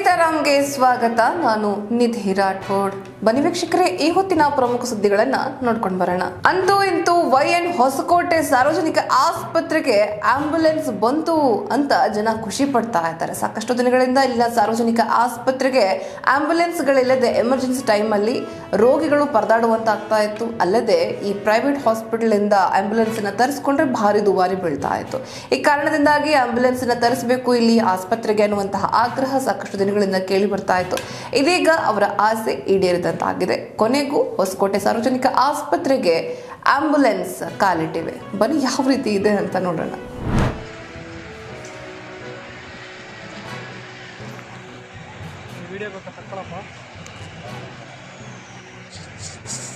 ಗೀತಾರಾಮ್ಗೆ ಸ್ವಾಗತ ನಾನು ನಿಧಿ ರಾಠೋಡ್ ಬನ್ನಿ ವೀಕ್ಷಕರೇ ಈ ಹೊತ್ತಿನ ಪ್ರಮುಖ ಸುದ್ದಿಗಳನ್ನ ನೋಡ್ಕೊಂಡು ಬರೋಣ ಅಂತೂ ಇಂತೂ ವೈ ಎನ್ ಹೊಸಕೋಟೆ ಸಾರ್ವಜನಿಕ ಆಸ್ಪತ್ರೆಗೆ ಆಂಬ್ಯುಲೆನ್ಸ್ ಬಂತು ಅಂತ ಜನ ಖುಷಿ ಪಡ್ತಾ ಇದ್ದಾರೆ ಸಾಕಷ್ಟು ದಿನಗಳಿಂದ ಇಲ್ಲಿನ ಸಾರ್ವಜನಿಕ ಆಸ್ಪತ್ರೆಗೆ ಆಂಬ್ಯುಲೆನ್ಸ್ಗಳಿಲ್ಲದೆ ಎಮರ್ಜೆನ್ಸಿ ಟೈಮಲ್ಲಿ ರೋಗಿಗಳು ಪರದಾಡುವಂತಾಗ್ತಾ ಇತ್ತು ಅಲ್ಲದೆ ಈ ಪ್ರೈವೇಟ್ ಹಾಸ್ಪಿಟಲ್ ಇಂದ ಆಂಬ್ಯುಲೆನ್ಸ್ ನ ತರಿಸ್ಕೊಂಡ್ರೆ ಭಾರಿ ದುಬಾರಿ ಬೀಳ್ತಾ ಇತ್ತು ಈ ಕಾರಣದಿಂದಾಗಿ ಆಂಬ್ಯುಲೆನ್ಸ್ ನ ತರಿಸಬೇಕು ಇಲ್ಲಿ ಆಸ್ಪತ್ರೆಗೆ ಅನ್ನುವಂತಹ ಆಗ್ರಹ ಸಾಕಷ್ಟು ದಿನಗಳಿಂದ ಕೇಳಿ ಬರ್ತಾ ಇತ್ತು ಇದೀಗ ಅವರ ಆಸೆ ಈಡೇರಿದಂತಾಗಿದೆ ಕೊನೆಗೂ ಹೊಸಕೋಟೆ ಸಾರ್ವಜನಿಕ ಆಸ್ಪತ್ರೆಗೆ ಆಂಬ್ಯುಲೆನ್ಸ್ ಕಾಲಿಟ್ಟಿವೆ ಬನ್ನಿ ಯಾವ ರೀತಿ ಇದೆ ಅಂತ ನೋಡೋಣ ವಿಡಿಯೋ ಬೇಕಾ ತಕ್ಕೊಳಪ್ಪ